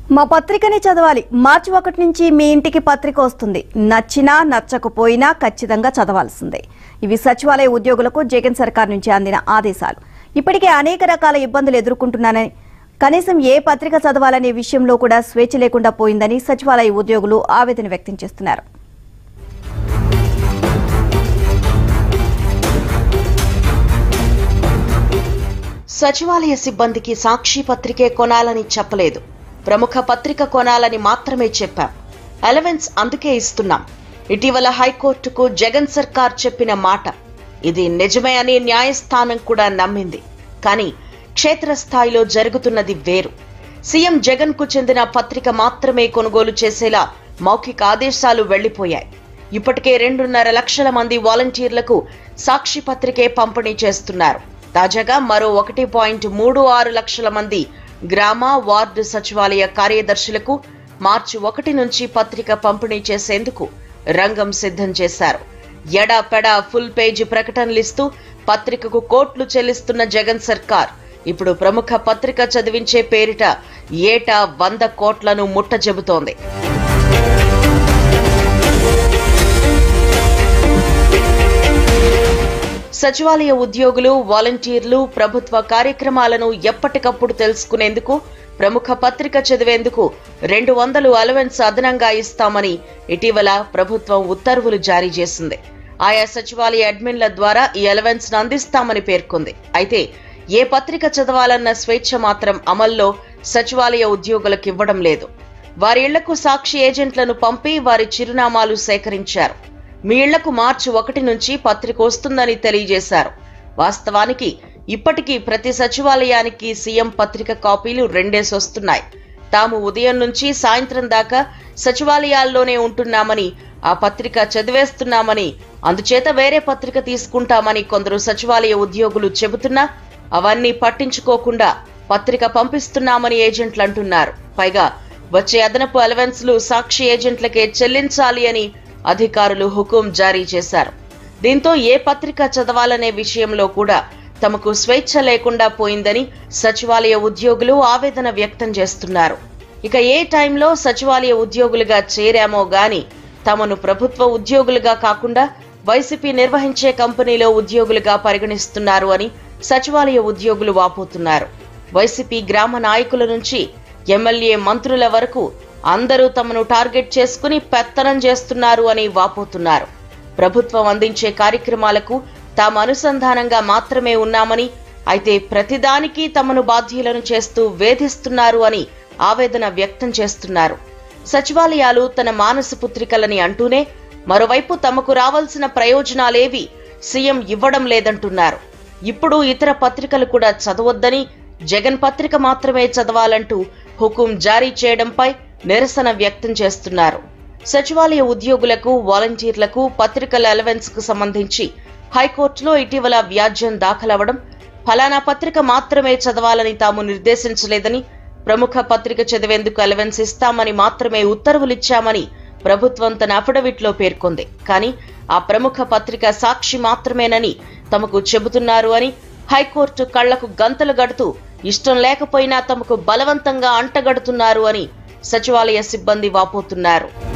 మా పత్రికని చదవాలి మార్చి ఒకటి నుంచి మీ ఇంటికి పత్రిక వస్తుంది నచ్చినా నచ్చకపోయినా ఖచ్చితంగా చదవాల్సిందే ఇవి సచివాలయ ఉద్యోగులకు జగన్ సర్కార్ నుంచి అందిన ఆదేశాలు ఇప్పటికే అనేక రకాల ఇబ్బందులు ఎదుర్కొంటున్నానని కనీసం ఏ పత్రిక చదవాలనే విషయంలో కూడా స్వేచ్ఛ లేకుండా పోయిందని సచివాలయ ఉద్యోగులు ఆవేదన వ్యక్తం చేస్తున్నారు సచివాలయ సిబ్బందికి సాక్షి పత్రికే కొనాలని చెప్పలేదు ప్రముఖ పత్రిక కొనాలని మాత్రమే చెప్పాం అలవెన్స్ అందుకే ఇస్తున్నాం ఇటీవల హైకోర్టుకు జగన్ సర్కార్ చెప్పిన మాట ఇది నిజమే అని న్యాయస్థానం కూడా నమ్మింది కానీ క్షేత్రస్థాయిలో జరుగుతున్నది వేరు సీఎం జగన్ కు చెందిన పత్రిక మాత్రమే కొనుగోలు చేసేలా మౌఖిక ఆదేశాలు వెళ్లిపోయాయి ఇప్పటికే రెండున్నర లక్షల మంది వాలంటీర్లకు సాక్షి పత్రికే పంపిణీ చేస్తున్నారు తాజాగా మరో ఒకటి పాయింట్ మూడు ఆరు లక్షల మంది గ్రామ వార్డు సచివాలయ కార్యదర్శులకు మార్చి ఒకటి నుంచి పత్రిక పంపిణీ చేసేందుకు రంగం సిద్ధం చేశారు ఎడా పెడా ఫుల్ పేజీ ప్రకటనలిస్తూ పత్రికకు కోట్లు చెల్లిస్తున్న జగన్ సర్కార్ ఇప్పుడు ప్రముఖ పత్రిక చదివించే పేరిట ఏటా వంద కోట్లను ముట్ట చెబుతోంది సచివాలయ ఉద్యోగులు వాలంటీర్లు ప్రభుత్వ కార్యక్రమాలను ఎప్పటికప్పుడు తెలుసుకునేందుకు ప్రముఖ పత్రిక చదివేందుకు రెండు వందలు అలవెన్స్ అదనంగా ఇస్తామని ఇటీవల ప్రభుత్వం ఉత్తర్వులు జారీ చేసింది ఆయా సచివాలయ అడ్మిన్ల ద్వారా ఈ అలవెన్స్ అందిస్తామని పేర్కొంది అయితే ఏ పత్రిక చదవాలన్న స్వేచ్ఛ మాత్రం అమల్లో సచివాలయ ఉద్యోగులకు ఇవ్వడం లేదు వారి ఇళ్లకు సాక్షి ఏజెంట్లను పంపి వారి చిరునామాలు సేకరించారు మీ ఇళ్లకు మార్చి ఒకటి నుంచి పత్రిక వస్తుందని తెలియజేశారు వాస్తవానికి ఇప్పటికీ ప్రతి సచివాలయానికి సీఎం పత్రిక కాపీలు రెండేసి వస్తున్నాయి తాము ఉదయం నుంచి సాయంత్రం దాకా సచివాలయాల్లోనే ఉంటున్నామని ఆ పత్రిక చదివేస్తున్నామని అందుచేత వేరే పత్రిక తీసుకుంటామని కొందరు సచివాలయ ఉద్యోగులు చెబుతున్నా అవన్నీ పట్టించుకోకుండా పత్రిక పంపిస్తున్నామని ఏజెంట్లు అంటున్నారు పైగా వచ్చే అదనపు అలవెన్స్లు సాక్షి ఏజెంట్లకే చెల్లించాలి అని అధికారులు హుకుం జారీ చేశారు దీంతో ఏ పత్రిక చదవాలనే విషయంలో కూడా తమకు స్వేచ్ఛ లేకుండా పోయిందని సచివాలయ ఉద్యోగులు ఆవేదన వ్యక్తం చేస్తున్నారు ఇక ఏ టైంలో సచివాలయ ఉద్యోగులుగా చేరామో గాని తమను ప్రభుత్వ ఉద్యోగులుగా కాకుండా వైసీపీ నిర్వహించే కంపెనీలో ఉద్యోగులుగా పరిగణిస్తున్నారు అని సచివాలయ ఉద్యోగులు వాపోతున్నారు వైసీపీ గ్రామ నాయకుల నుంచి ఎమ్మెల్యే మంత్రుల వరకు అందరూ తమను టార్గెట్ చేసుకుని పెత్తనం చేస్తున్నారు అని వాపోతున్నారు ప్రభుత్వం అందించే కార్యక్రమాలకు తాము అనుసంధానంగా మాత్రమే ఉన్నామని అయితే ప్రతిదానికి తమను బాధ్యులను చేస్తూ వేధిస్తున్నారు అని ఆవేదన వ్యక్తం చేస్తున్నారు సచివాలయాలు తన మానస పుత్రికలని అంటూనే మరోవైపు తమకు రావాల్సిన ప్రయోజనాలేవి సీఎం ఇవ్వడం లేదంటున్నారు ఇప్పుడు ఇతర పత్రికలు కూడా చదవొద్దని జగన్ పత్రిక మాత్రమే చదవాలంటూ హుకుం జారీ చేయడంపై నిరసన వ్యక్తం చేస్తున్నారు సచివాలయ ఉద్యోగులకు వాలంటీర్లకు పత్రికల అలవెన్స్ కు సంబంధించి హైకోర్టులో ఇటీవల వ్యాజ్యం దాఖలవడం ఫలానా పత్రిక మాత్రమే చదవాలని తాము నిర్దేశించలేదని ప్రముఖ పత్రిక చదివేందుకు అలవెన్స్ ఇస్తామని మాత్రమే ఉత్తర్వులిచ్చామని ప్రభుత్వం తన అఫిడవిట్లో పేర్కొంది కానీ ఆ ప్రముఖ పత్రిక సాక్షి మాత్రమేనని తమకు చెబుతున్నారు అని హైకోర్టు కళ్లకు గంతలు గడుతూ ఇష్టం లేకపోయినా తమకు బలవంతంగా అంటగడుతున్నారు అని సచివాలయ సిబ్బంది వాపోతున్నారు